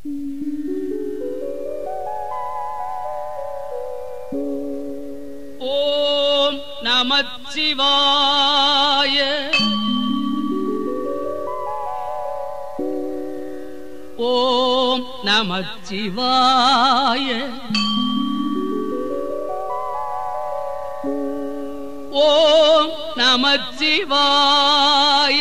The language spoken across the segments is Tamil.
ஓம் நமச்சிவாய ஓம் நமச்சிவாய ஓம் நமச்சிவாய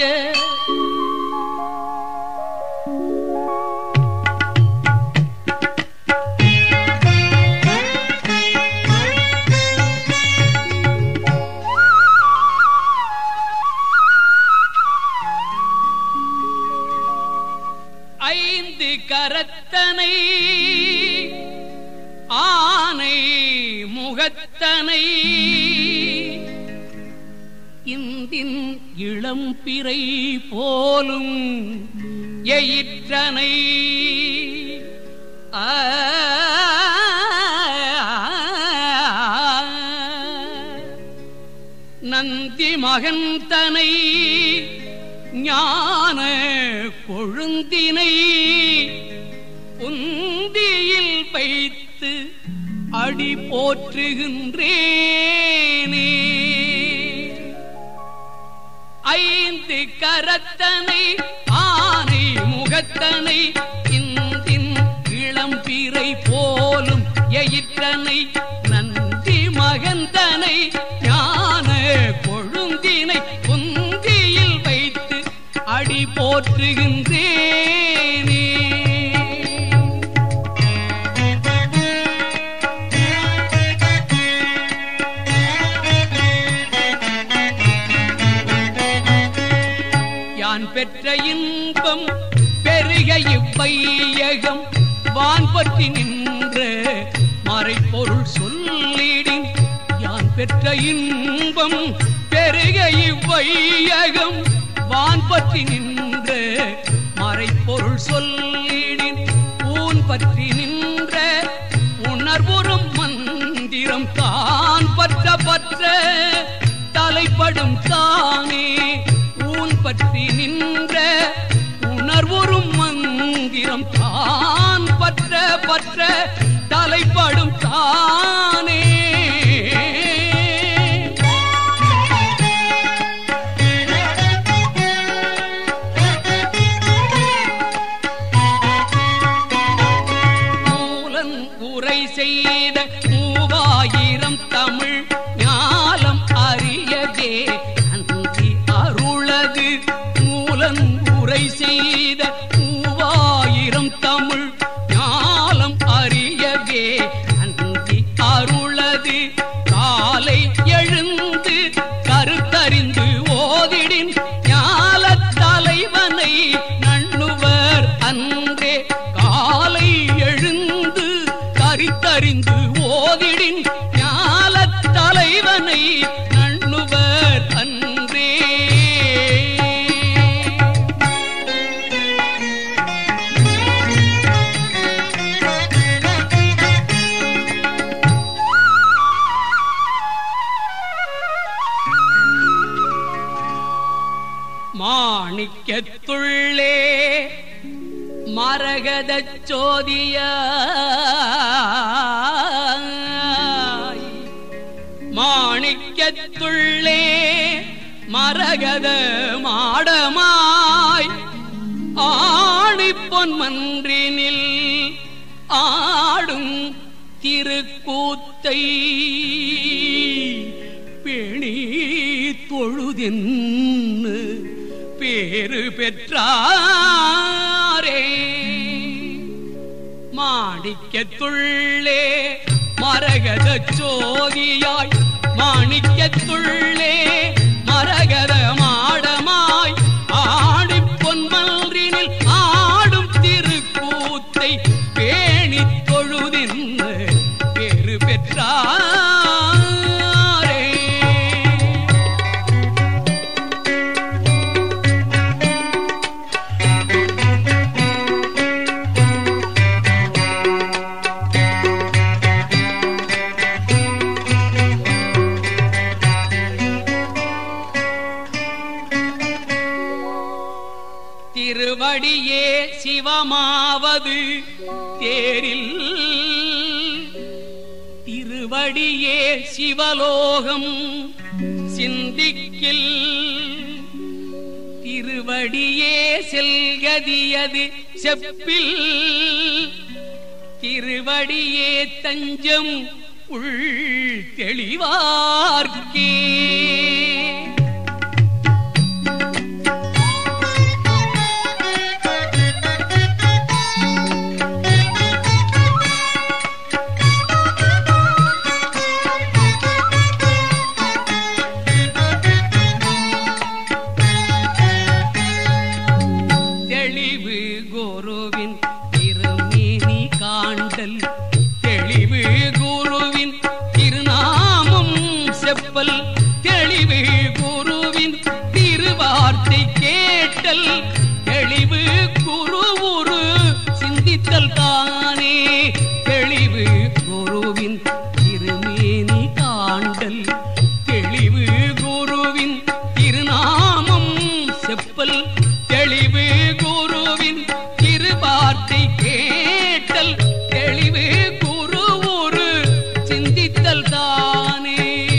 ஐந்து கரத்தனை ஆனை முகத்தனை இந்தின் இளம்பிறை போலும் எயிற்றனை ஆ நந்தி மகந்தனை ஞான கொழுந்தினை உந்தியில் வைத்து அடி போற்றுகின்றேனே ஐந்து கரத்தனை ஆனை முகத்தனை இந்தின் இளம்பிறை போலும் எயிற்றனை நந்தி மகந்தனை ஞான கொழுந்தினை குந்தியில் வைத்து அடி போற்றுகின்றேனே யான் பெற்ற இன்பம் பெருக இவ்வையகம் வான் பற்றி நின்ற மறைப்பொருள் சொல்லிடின் யான் பெற்ற இன்பம் பெருக இவ்வையகம் வான் பற்றி நின்ற மறைப்பொருள் சொல்லிடின் ஊன் பற்றி நின்ற உணர்வுறும் மந்திரம் தான் பற்ற பற்ற தலைப்படும் தானே ஊன் பற்றி நின்ற உணர்வுறும் மந்திரம் தான் பற்ற பற்ற தலைப்படும் தானே மூலன் உரை செய்த மூவாயிரம் தமிழ் ஞாலம் அறியதே நன்றி அருளது மூலன் உரை செய்த மூவாயிரம் தமிழ் ஞாலம் அறியவே நன்றி அருளது காலை எழுந்து கருத்தறிந்து ஓதிடின் ஞாலத் தலைவனை நண்ணுவர் அன்றே காலை எழுந்து கரித்தறிந்து ஓதிடின் ஞாலத் தலைவனை நண்ணுவர் அன்றே மாணிக்கத்துள்ளே மரகதச் சோதிய மாணிக்கத்துள்ளே மரகத மாடமாய் ஆணி பொன்மன்றினில் ஆடும் திருக்கூத்தை பேணி தொழுதென்னு பேரு பெற்றாரே மாணிக்கத்துள்ளே மரகத சோதியாய் மாணிக்கத்துள்ளே மரகத மாடமாய் ஆடி பொன்மல்றினில் ஆடும் திருக்கூத்தை பேணி தொழுதின்னு பேரு பெற்றாரே திருவடியே சிவமா சிவமாவது தேரில் திருவடியே சிவலோகம் சிந்திக்கில் திருவடியே செல்கதியது செப்பில் திருவடியே தஞ்சம் உள் தெளிவார்க்கே தெளிவு குருவின் திருமேனி காண்டல் தெளிவு குருவின் திருநாமம் செப்பல் தெளிவு குருவின் திருவார்த்தை கேட்டல் தெளிவு குருவுரு சிந்தித்தல் தானே தெளிவு குருவின் திருமேனி காண்டல் தெளிவு குருவின் திருநாமம் செப்பல் தெளிவு குருவின் திருவார்த்தை கேட்டல் தெளிவு குரு ஒரு சிந்தித்தல் தானே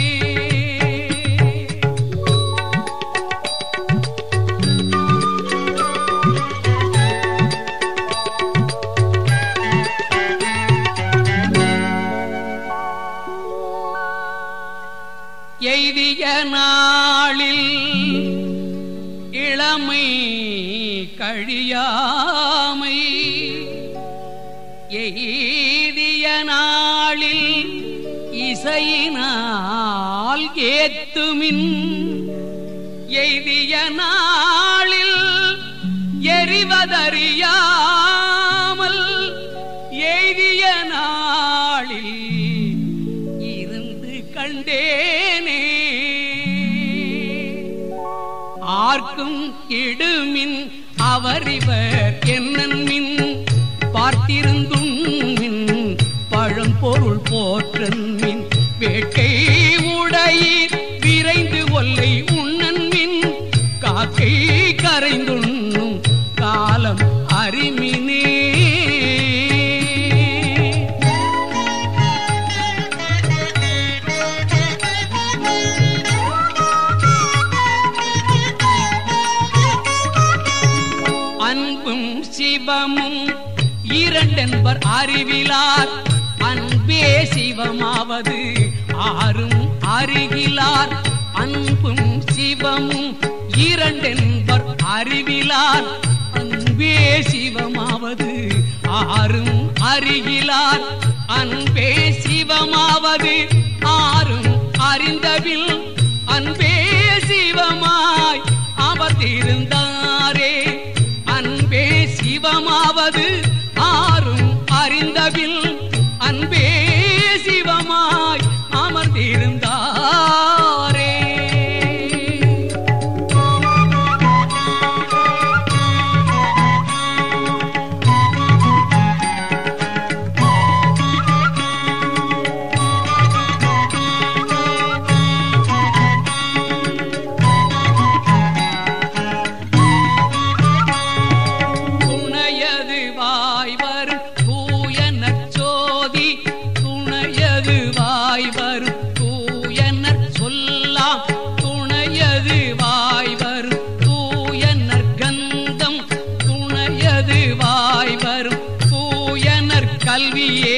எய்திய நாளில் இளமை கழியாமை எய்திய நாளில் இசையினால் ஏத்துமின் எய்திய நாளில் எரிவதறியாமல் எய்திய நாளில் இருந்து கண்டேனே ஆர்க்கும் இடுமின் அவரிவர் என்னன்மின் பார்த்திருந்தும் மின் பழம்பொருள் போற்றன்மின் வேட்கை உடையீர் விரைந்து ஒல்லை உண்ணன்மின் காக்கை கரைந்துண்ணும் காலம் அறிமினே அன்பும் சிவமும் இரண்டென்பர் அறிவிலார் அன்பே சிவமாவது ஆறும் அறிகிலார் அன்பும் சிவமும் இரண்டென்பர் அறிவிலார் அன்பே சிவமாவது ஆறும் அறிகிலார் அன்பே சிவமாவது ஆறும் அறிந்தபில் அன்பே சிவமாய் அமர்ந்திருந்தாரே அன்பே சிவமாவது ஆறும் அறிந்தபில் அன்பே சிவமாய் அமர்ந்திருந்தாரே துணையது வாய்வர் தூய நற்சோதி துணையது வாய்வர் தூய நற்சொல்லாம் துணையது வாய்வர் தூய நற்கந்தம் துணையது வாய்வர் தூய நற்கல்வியே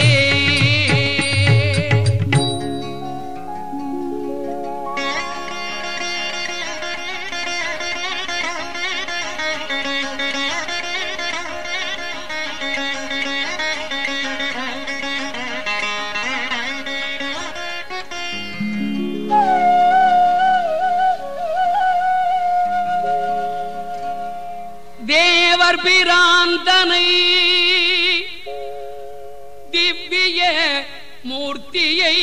தேவர் பிராந்தனை திவ்ய மூர்த்தியை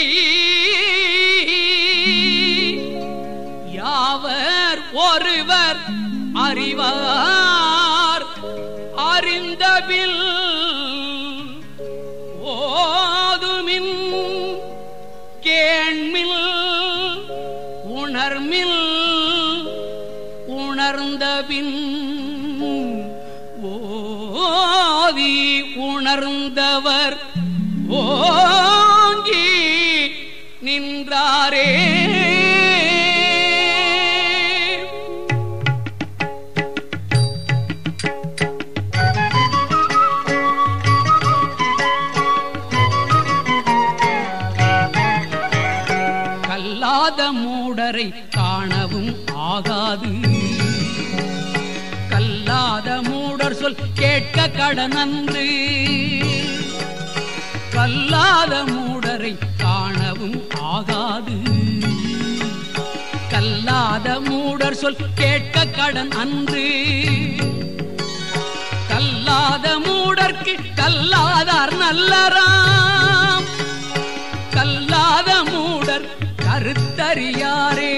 யாவர் ஒருவர் அறிவார் அறிந்தபில் ஓதுமின் கேண்மில் உணர்மில் உணர்ந்தபின் ஓதுமின் உணர்ந்தவர் ஓங்கி நின்றாரே கல்லாத மூடரை காணவும் ஆகாது கல்லாத மூடர் சொல் கேட்க கடனன்று கல்லாத மூடரை காணவும் ஆகாது கல்லாத மூடர் சொல் கேட்க கடன் அன்று கல்லாத மூடர்க்கு கல்லாதார் நல்லராம் கல்லாத மூடர் கருத்தறியாரே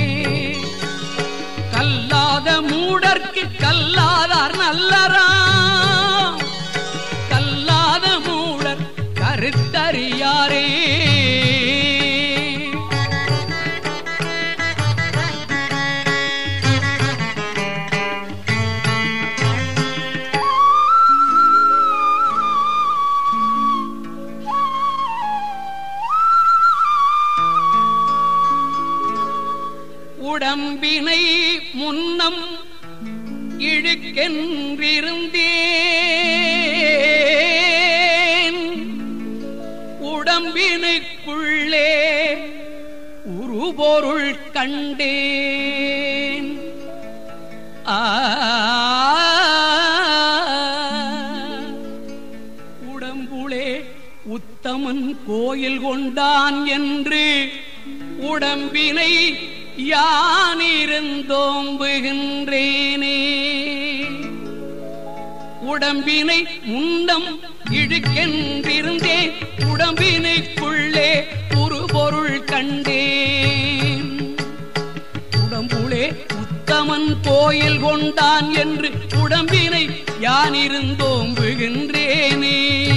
கல்லாத மூடர்க்கு கல்லாதார் நல்லராம் கல்லாத மூடர் கருத்தறியாரே உடம்பினை முன்னம் இழுக்கென்றிருந்தேன் உடம்பினுக்குள்ளே உருபொருள் கண்டேன் ஆ உடம்புளே உத்தமன் கோயில் கொண்டான் என்று உடம்பினை யானிருந்தோம்புகின்றேனே உடம்பினை முன்னம் இழுக்கென்றிருந்தேன் உடம்பினைக்குள்ளே ஒரு பொருள் கண்டேன் உடம்புளே உத்தமன் கோயில் கொண்டான் என்று உடம்பினை யானிருந்தோம்புகின்றேனே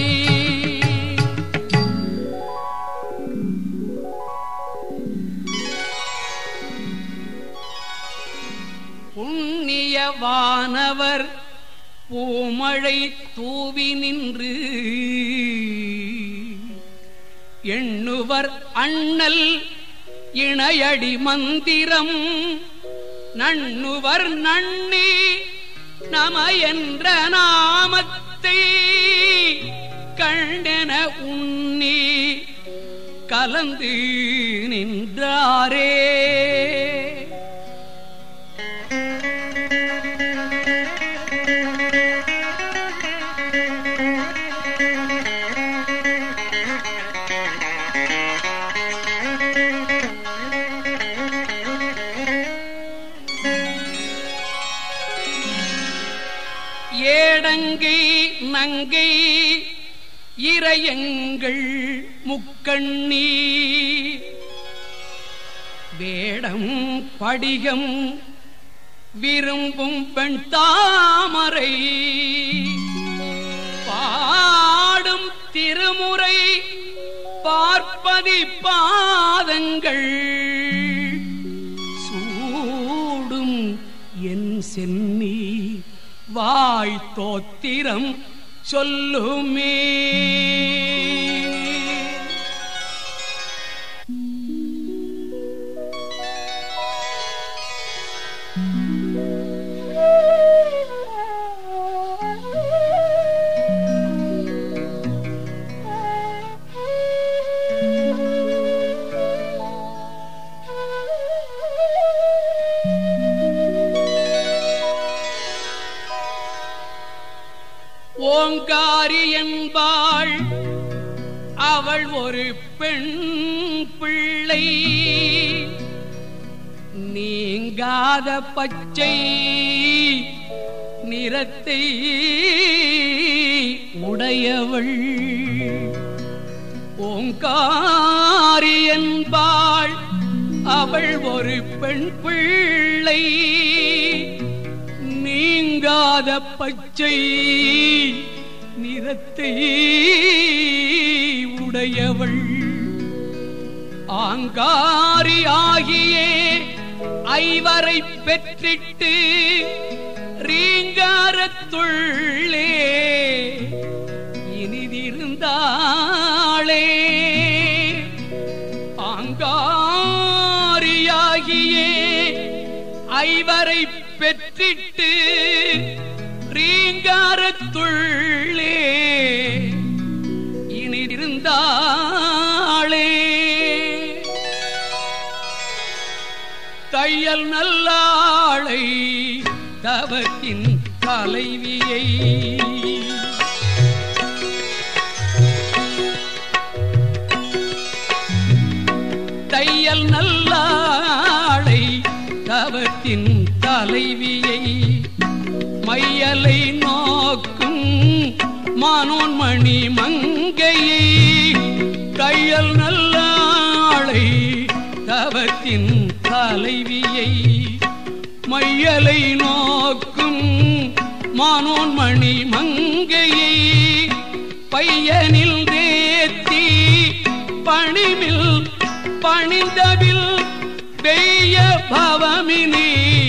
புண்ணியவானவர் பூமழை தூவி நின்று எண்ணுவர் அண்ணல் இணையடி மந்திரம் நண்ணுவர் நன்னி நம என்ற நாமத்தை கண்டன உண்ணி கலந்து நின்றாரே ஏடங்கை நங்கை இறையங்கள் முக்கண்ணி வேடம் படிகம் விரும்பும் பெண் தாமரை பாடும் திருமுறை பார்ப்பதி பாதங்கள் சூடும் என் சென்னி வாய் தோத்திரம் சொல்லுமே ஓங்காரி என்பாள் அவள் ஒரு பெண் பிள்ளை நீங்காத பச்சை நிறத்தை உடையவள் ஓங்காரி என்பாள் அவள் ஒரு பெண் பிள்ளை நீங்காத பச்சை நிறத்தை உடையவள் ஆங்காரி ஆகியே ஐவரை பெற்றிட்டு ரீங்காரத்துள்ளே இருந்தாளே ஆங்காரியாகியே ஐவரை பெற்றிட்டு ரீங்காரத்துள்ளே இனி இருந்தாளே தையல் நல்லாளை தவத்தின் தலைவியை தையல் நல்லாளை தவத்தின் தலைவியை மையலை நோக்கும் மானோன்மணி மங்கையை கையல் நல்லாளை தவத்தின் தலைவியை மையலை நோக்கும் மானோன்மணி மங்கையை பையனில் தேத்தி பணிமில் பணிந்தவில் பெய்ய பவமினி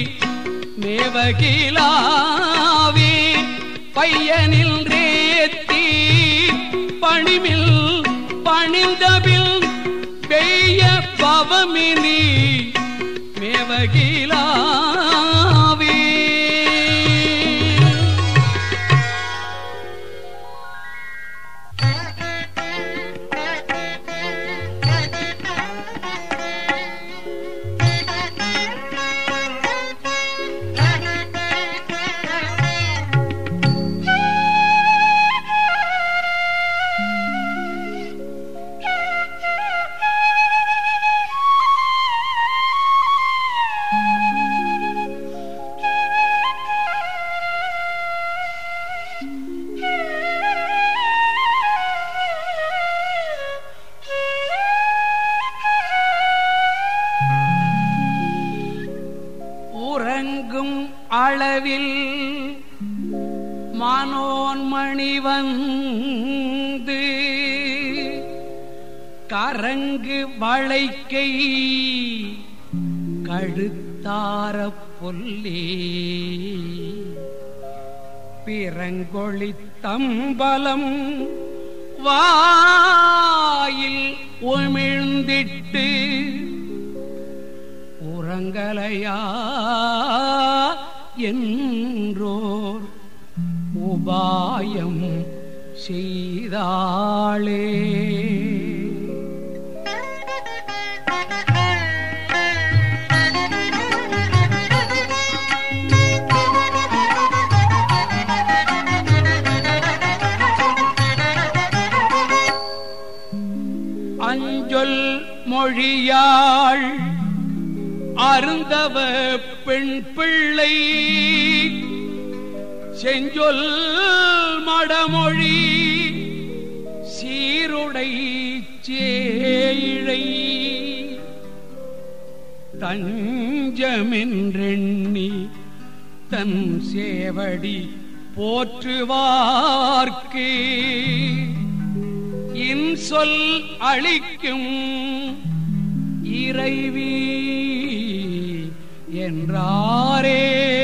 மேவகிலாவே பையனில் ரேத்தி பணிமில் பணிந்தவில் பெய்ய பவமினி மேவகிலாவே உறங்கும் அளவில் மானோன்மணி வந்து கரங்கு வளைக்கை கழுத்தார பொல்லி பிறங்கொழி தம்பலம் வாயில் உமிழ்ந்திட்டு உறங்கலையா என்றோர் உபாயம் செய்தாளே அஞ்சொல் மொழியாள் அருந்தவ பெண் பிள்ளை செஞ்சொல் மடமொழி சீருடை சேயிழை தஞ்சமென்றெண்ணி தன் சேவடி போற்றுவார்க்கு இன்சொல் அளிக்கும் இறைவி என்றாரே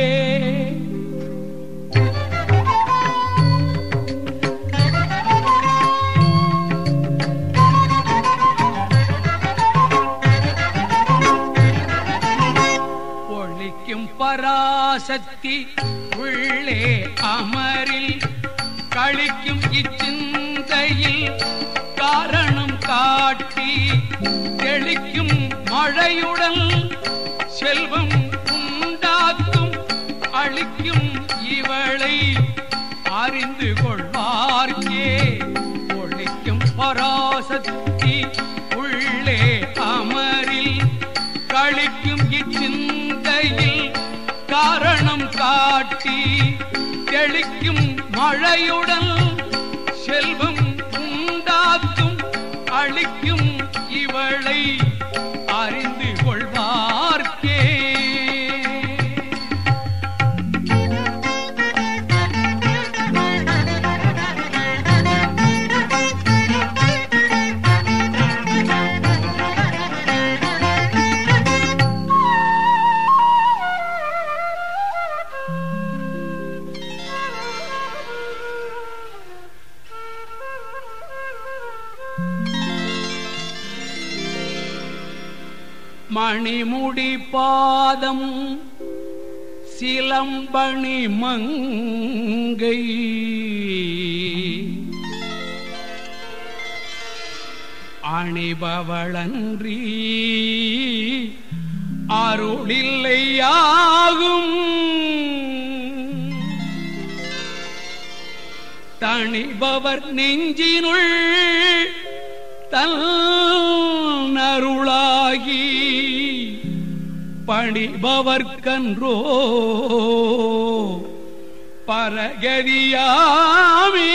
ஒழிக்கும் பராசக்தி உள்ளே அமரில் கழிக்கும் இச்சிந்தையில் காரணம் காட்டி தெளிக்கும் மழையுடன் செல்வம் உண்டாக்கும் அளிக்கும் இவளை அறிந்து கொள்வார்க்கே ஒழிக்கும் பராசக்தி உள்ளே அமரில் கழிக்கும் இச்சிந்தையில் காரணம் காட்டி தெளிக்கும் மழையுடன் செல்வம் உண்டாக்கும் அளிக்கும் இவளை அறிந்து கொள்வார்க்கே மணிமுடி பாதம் சிலம்பணி மங்கை அணிபவளன்றி அருளில்லையாகும் தணிபவர் நெஞ்சினுள் தல் நருளாகி பணிபவர்கன்றோ பரகதியாமே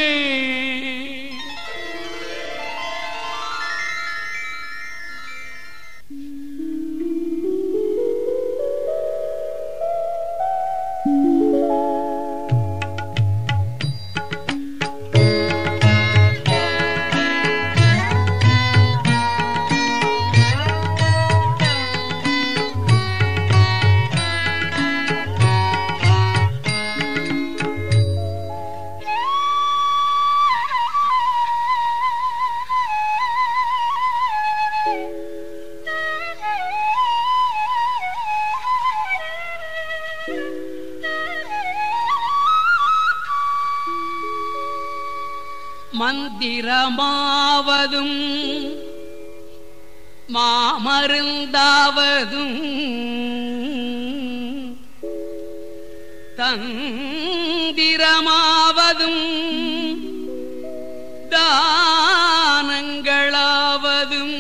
மந்திரமாவதும் மாமருந்தாவதும் தந்திரமாவதும் தானங்களாவதும்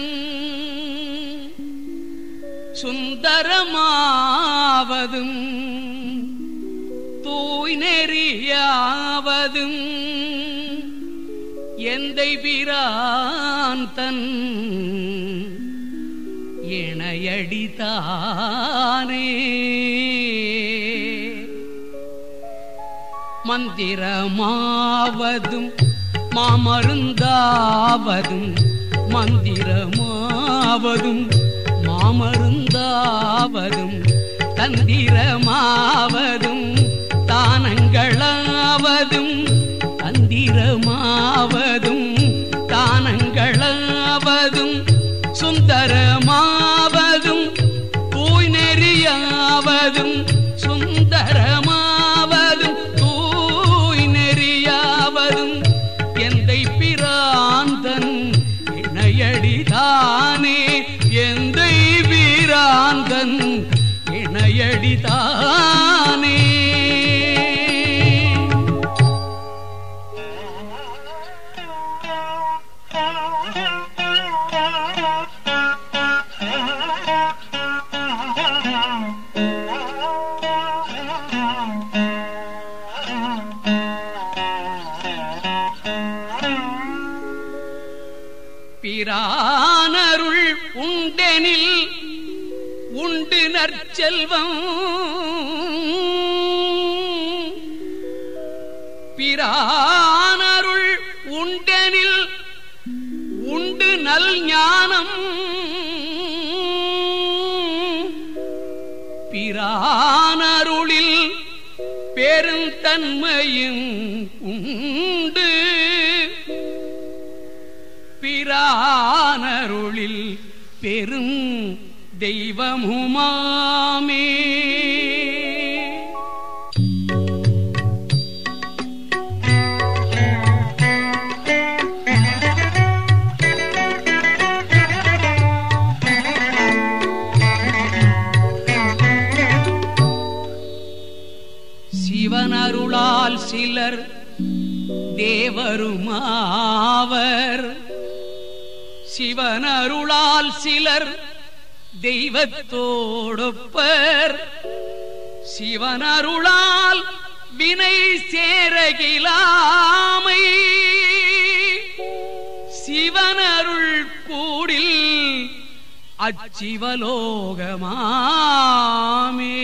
சுந்தரமாவதும் தூய் நெறியாவதும் எந்தை பிரான் தன் இணையடித்தானே மந்திரமாவதும் மாமருந்தாவதும் மந்திரமாவதும் மாமருந்தாவதும் தந்திரமாவதும் தானங்களாவதும் தந்திரமாவதும் தானங்களாவதும் சுந்தரமாவதும் தூய் நெறியாவதும் சுந்தரமாவதும் தூய் நெறியாவதும் எந்தை பிராந்தன் இணையடிதானே எந்தை பிராந்தன் இணையடிதானே பிரானருள் உண்டெனில் உண்டு நற்செல்வம் பிரானருள் உண்டெனில் உண்டு நல் ஞானம் பிரானருளில் பெருந்தன்மையும் உண்டு பிரானருளில் பெரும் தெய்வமுமாமே சிவனருளால் சிலர் தேவருமாவர் சிவனருளால் சிலர் தெய்வத்தோடொப்பர் சிவனருளால் வினை சேரகிலாமை சிவனருள் கூடில் அச்சிவலோகமாமே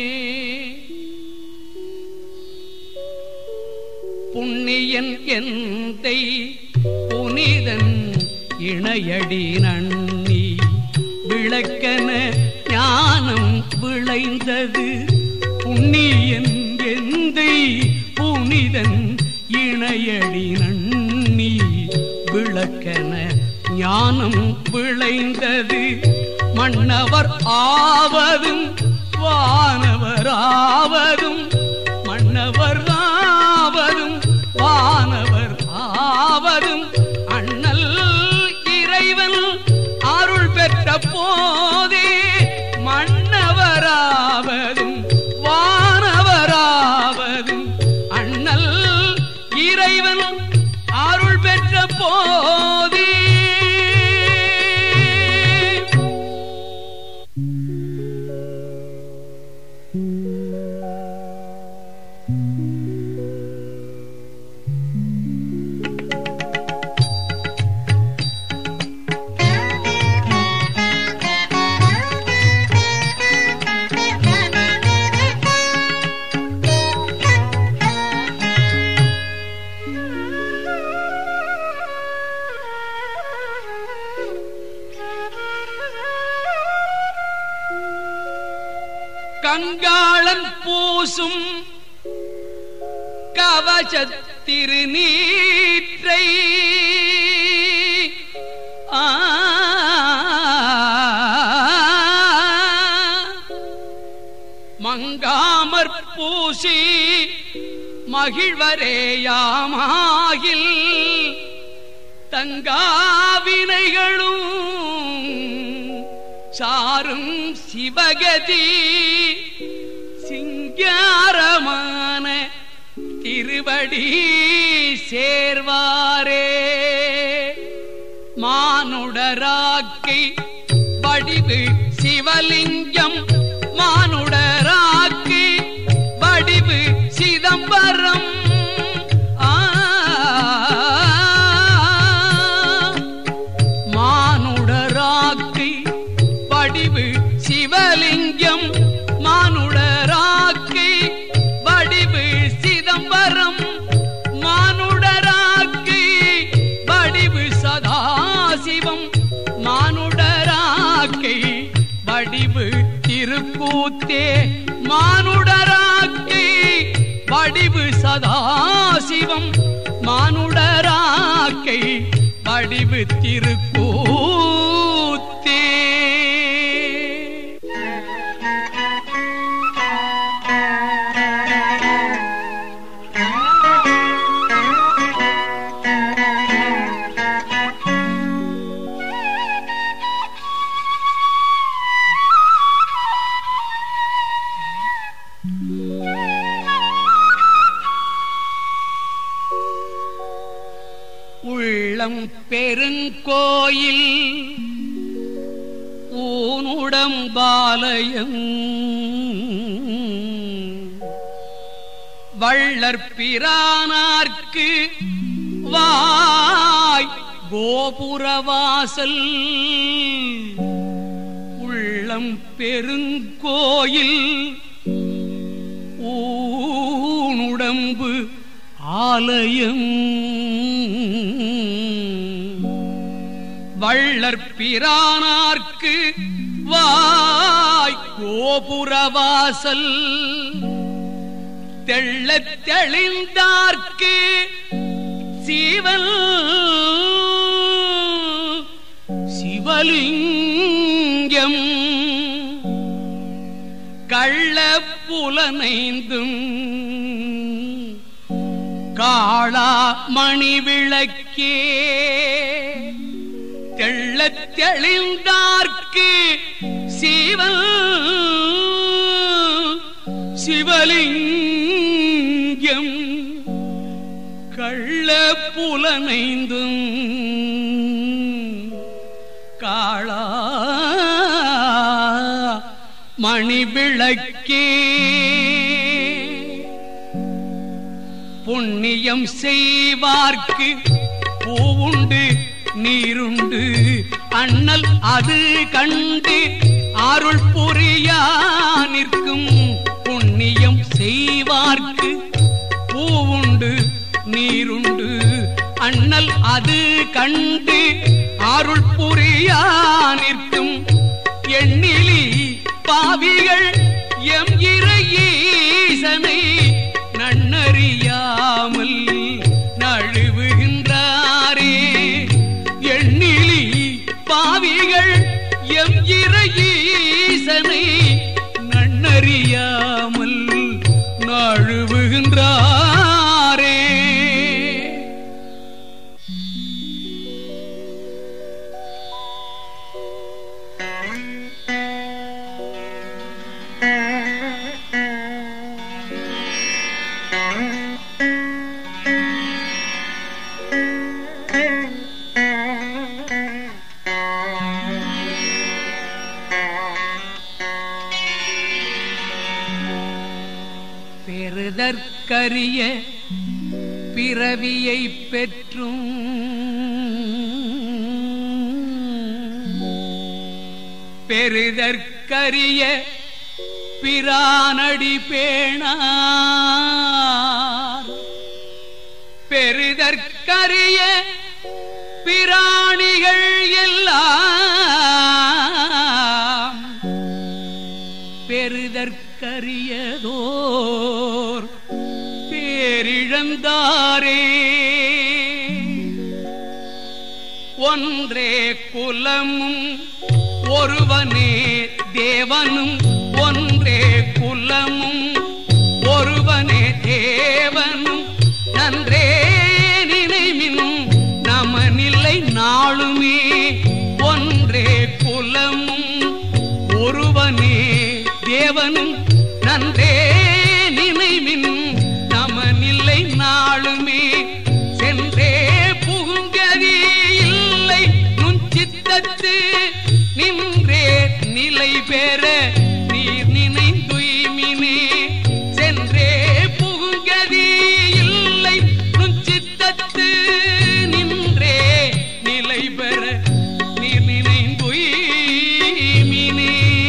புண்ணியன் எந்தை புனிதன் இணையடி நன்னி விளக்கன ஞானம் விளைந்தது புண்ணியன் எந்தை புனிதன் இணையடி நன்னி விளக்கன ஞானம் விளைந்தது மன்னவர் ஆவதும் வானவர் ஆவதும் மன்னவர் ஆவதும் வானவர் ஆவதும் அண்ணல் இறைவன் அருள் பெற்ற போதே மன்னவராவதும் வானவராவதும் அண்ணல் இறைவன் அருள் பெற்ற போதே கங்காளன் பூசும் கவச திருநீற்றை ஆ மங்காமற் பூசி மகிழ்வரேயாமாகில் தங்காவினைகளும் சாரும் சிவகதி சிங்காரமான திருவடி சேர்வாரே மானுடராக்கை வடிவு சிவலிங்கம் மானுடராக்கை வடிவு சிதம்பரம் ஆ மானுடராக்கை வடிவு சிவலிங்கம் மானுடராக்கை வடிவு சிதம்பரம் மானுடராக்கை வடிவு சதாசிவம் மானுடராக்கை வடிவு திருக்கூத்தே மானுடராக்கை வடிவு சதாசிவம் மானுடராக்கை வடிவு திருக்கூத்தே உள்ளம் பெருங்கோயில் ஊனுடம்பாலயம் வள்ளற் பிரானார்க்கு வாய் கோபுரவாசல் உள்ளம் பெருங்கோயில் ஊனுடம்பு ஆலயம் வள்ளற் பிரானார்க்கு வாய் கோபுரவாசல் தெள்ளத் தெளிந்தார்க்கு சீவல் சிவலிங்கம் கள்ள புலனைந்தும் காளா மணி விளக்கே தெள்ளத் தெளிந்தார்க்கு சிவல் சிவலிங்கம் கள்ள புலனைந்தும் காளா மணி விளக்கே புண்ணியம் செய்வார்க்கு பூவுண்டு நீருண்டு அண்ணல் அது கண்டு அருள் புரியா நிற்கும் புண்ணியம் செய்வார்க்கு பூவுண்டு நீருண்டு அண்ணல் அது கண்டு அருள் புரியா நிற்கும் எண்ணிலி பாவிகள் எம் இறையீசனை நன்னறியாமல் நழுவுகின்றாரே எண்ணிலி பாவிகள் எம் இறை பெறுதற்கரிய பிறவியை பெற்றும் பெறுதற்கரிய பிரானடி பேணார் பெறுதற்கரிய பிராணிகள் எல்லாம் பெறுதற்கரியதோர் பேரிழந்தாரே ஒன்றே குலமும் ஒருவனே தேவனும் ஒன்றே குலமும் ஒருவனே தேவனும் நன்றே நினைவினும் நமனில்லை நாளுமே ஒன்றே குலமும் ஒருவனே தேவனும் நன்றே நினைவினும் நமனில்லை நாளுமே சென்றே புகுங்கதி இல்லை நுண் சித்தத்து நின்றே நிலை பெற நீர் நினைந்துய்மினே சென்றே புகுங்கதி இல்லை நுண் சித்தத்து நின்றே நிலை பெற நீர் நினைந்துய்மினே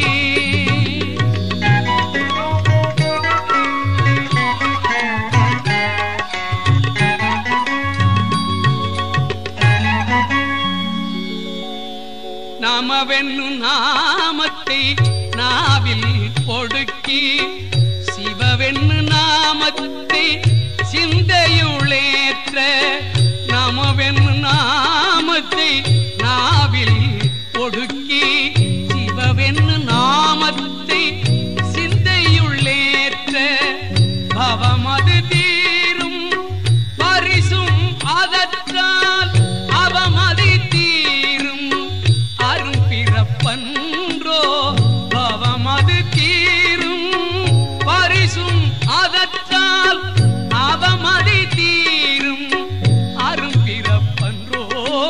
நமவென்னு நாமத்தை நாவில் கொடுக்கி சிவவென்னு நாமத்தை சிந்தையுளேற்ற நமவென்னு நாமத்தை நாவில் கொடுக்கி சிவவென்னு நாமத்தை சிந்தையுள்ளேற்ற பவமது தீரும் பரிசும் அதற்றால் அவமதி தீரும் அரும் பிறப்பன்றோ பவமது தீரும் பரிசும் அதற்றால் அவமதி தீரும் அரும் பிறப்பன்றோ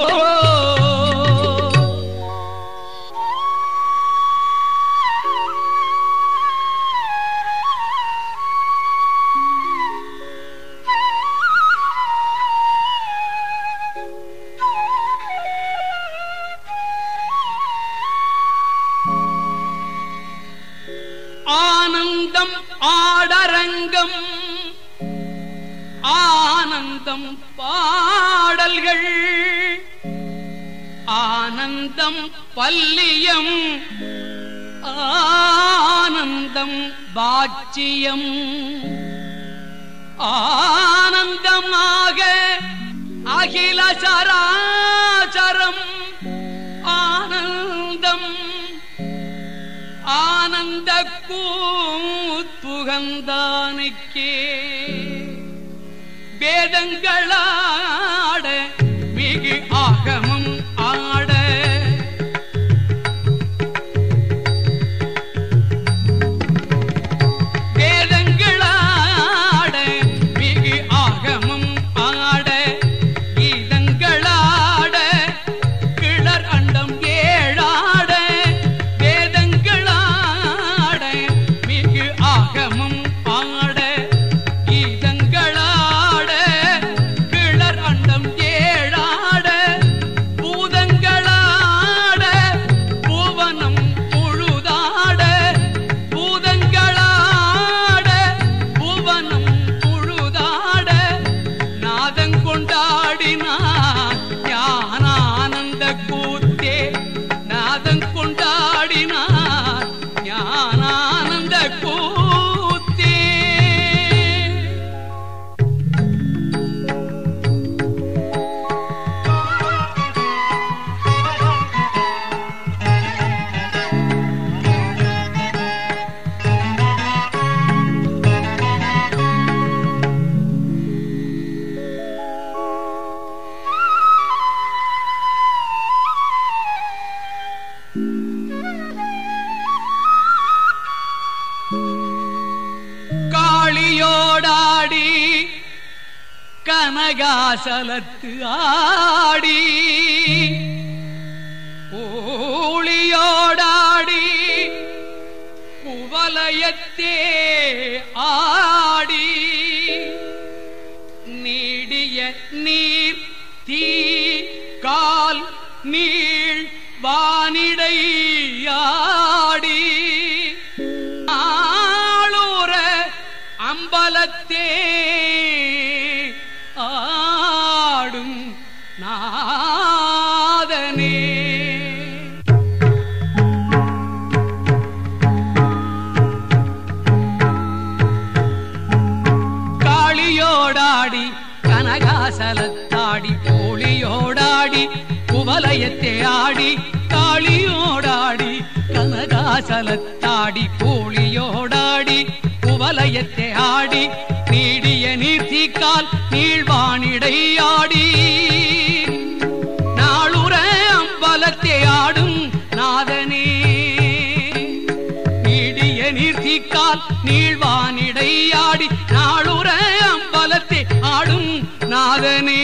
ஆனந்தம் ஆடரங்கம் ஆனந்தம் பாடல்கள் ஆனந்தம் பல்லியம் ஆனந்தம் பாச்சியம் ஆனந்தமாக அகில சராச்சரம் ஆனந்தம் ஆனந்த கூத்துகந்தானுக்கே வேதங்களாட மிகு ஆகமம் ஆட வேதங்களாட மிகு ஆகமம் ஆட கீதங்களாட கிளர் அண்டம் ஏழாட வேதங்களாட மிகு ஆகமம் ஆட கீதங்களாட கிளர் அண்டம் ஏழாட கனகாசலத்து ஆடி ஊழியோடாடி குவலயத்தே ஆடி நீடிய நீர் தீ கால் நீள் வானிடையாடி ஆளுற அம்பலத்தே ஆடும் நாதனே காளியோடாடி கனகாசலத்தாடி கோழியோடாடி குவலயத்தை ஆடி காளியோடாடி கனகாசலத்தாடி கோழியோடாடி குவலயத்தை ஆடி நீடிய நீர்த்திக்கால் நீழ்வானிடையாடி நாளுற அம்பலத்தை ஆடும் நாதனே நீடிய நீர்த்திக்கால் நீழ்வானிடையாடி நாளுற அம்பலத்தை ஆடும் நாதனே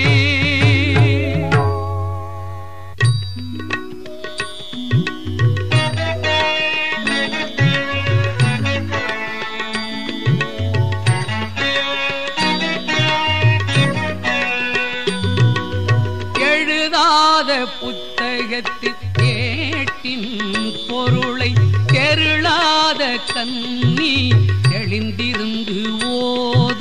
எழுதாத புத்தகத்து கேட்டின் பொருளை கெருளாத கண்ணி தெளிந்திருந்து ஓத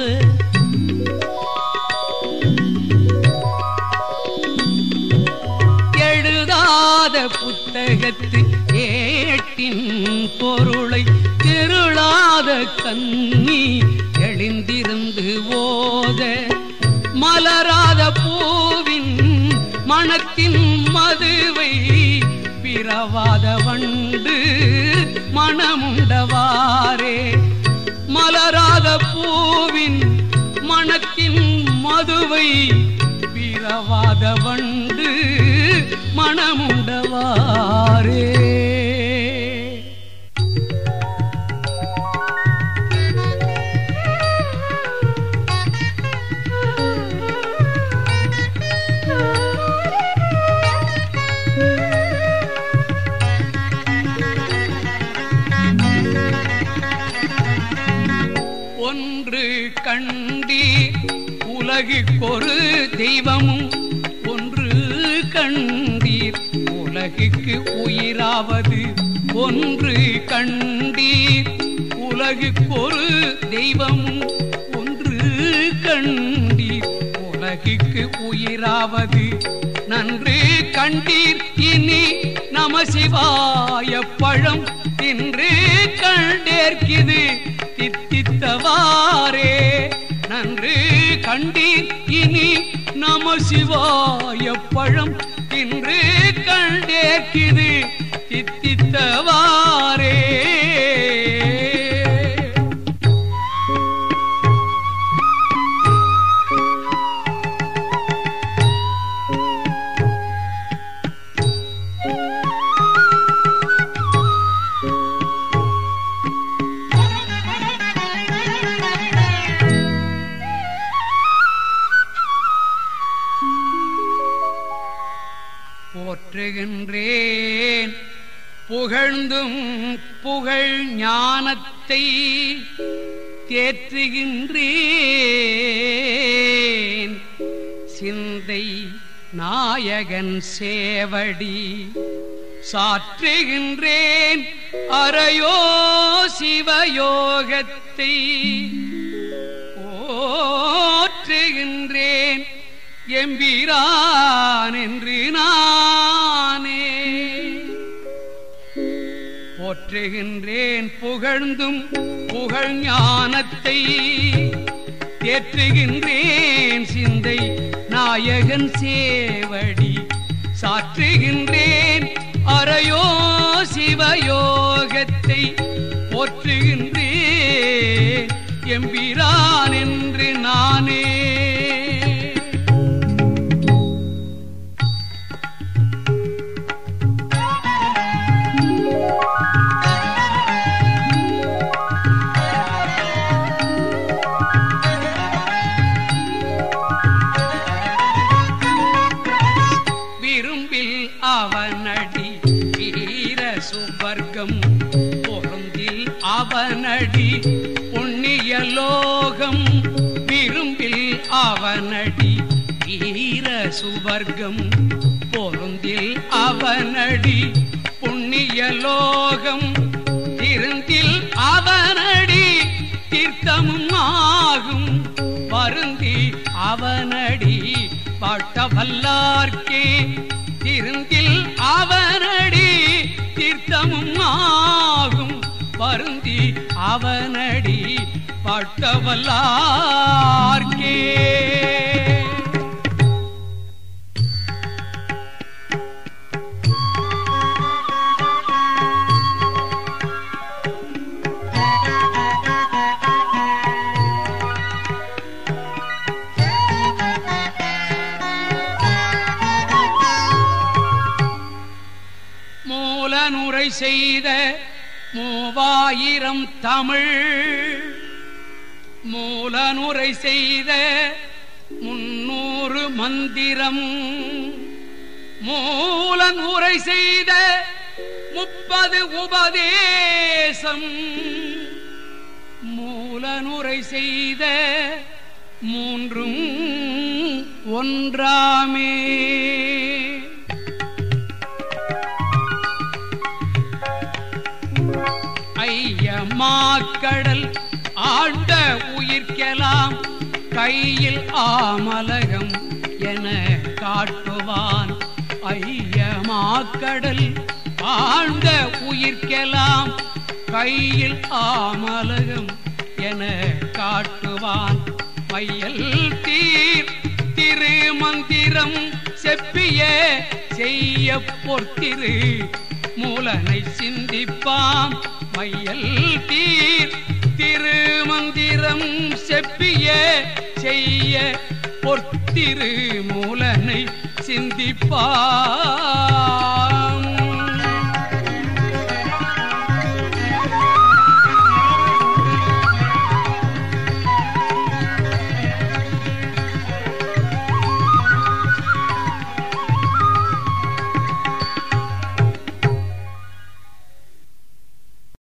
எழுதாத புத்தகத்து ஏட்டின் பொருளை திருளாத கண்ணி எழுந்திருந்து ஓத மலராத பூவின் மணத்தின் மதுவை பிறவாத வண்டு மணமுண்டவாரே மலராத பூவின் மணத்தின் மதுவை பிறவாத வண்டு மணமுண்டவாரே ஒன்று கண்டி உலகுக்கொரு தெய்வமும் ஒன்று கண்டீர் உலகுக்கு உயிராவது ஒன்று கண்டீர் உலகுக்கொரு தெய்வமும் ஒன்று கண்டீர் உலகுக்கு உயிராவது நன்று கண்டீர் இனி நம சிவாய பழம் தின்று கண்டேற்கிது தித்தித்தவாரே நன்று கண்டீர் இனி நம சிவாய பழம் தின்று கண்டேற்கிது தித்தித்தவாரே போற்றுகின்றேன் புகழ்ந்தும் புகழ் ஞானத்தை தேற்றுகின்றேன் சிந்தை நாயகன் சேவடி சாற்றுகின்றேன் அறையோ சிவயோகத்தை போற்றுகின்றேன் எம்பிரான் என்று நானே போற்றுகின்றேன் புகழ்ந்தும் புகழ் ஞானத்தை தேற்றுகின்றேன் சிந்தை நாயகன் சேவடி சாற்றுகின்றேன் அறையோ சிவயோகத்தை போற்றுகின்றேன் எம்பிரான் என்று நானே சுவர்க்கம் பொருந்தில் அவனடி புண்ணிய லோகம் விரும்பில் அவனடி ஈர சுவர்க்கம் பொருந்தில் அவனடி புண்ணிய லோகம் திருந்தில் அவனடி தீர்த்தமும் ஆகும் வருந்தி அவனடி பாட்ட வல்லார்க்கே திருந்தில் அவனடி தீர்த்தமும் ஆகும் வருந்தி அவனடி பாட்ட வல்லார்க்கே மூலனுரை செய்த மூவாயிரம் தமிழ் மூலனுரை செய்த முன்னூறு மந்திரம் மூலனுரை செய்த முப்பது உபதேசம் மூலனுரை செய்த மூன்றும் ஒன்றாமே ஐயமாக்கடல் ஆண்ட உயிர்க்கெல்லாம் கையில் ஆமலகம் என காட்டுவான் ஐயமாக்கடல் ஆழ்ந்த உயிர்க்கெல்லாம் கையில் ஆமலகம் என காட்டுவான் மையல் தீர் திருமந்திரம் செப்பிய செய்ய பொற்திரு மூலனை சிந்திப்பாம் மையல் தீர் திருமந்திரம் செப்பிய செய்ய பொற்திரு மூலனை சிந்திப்பாம்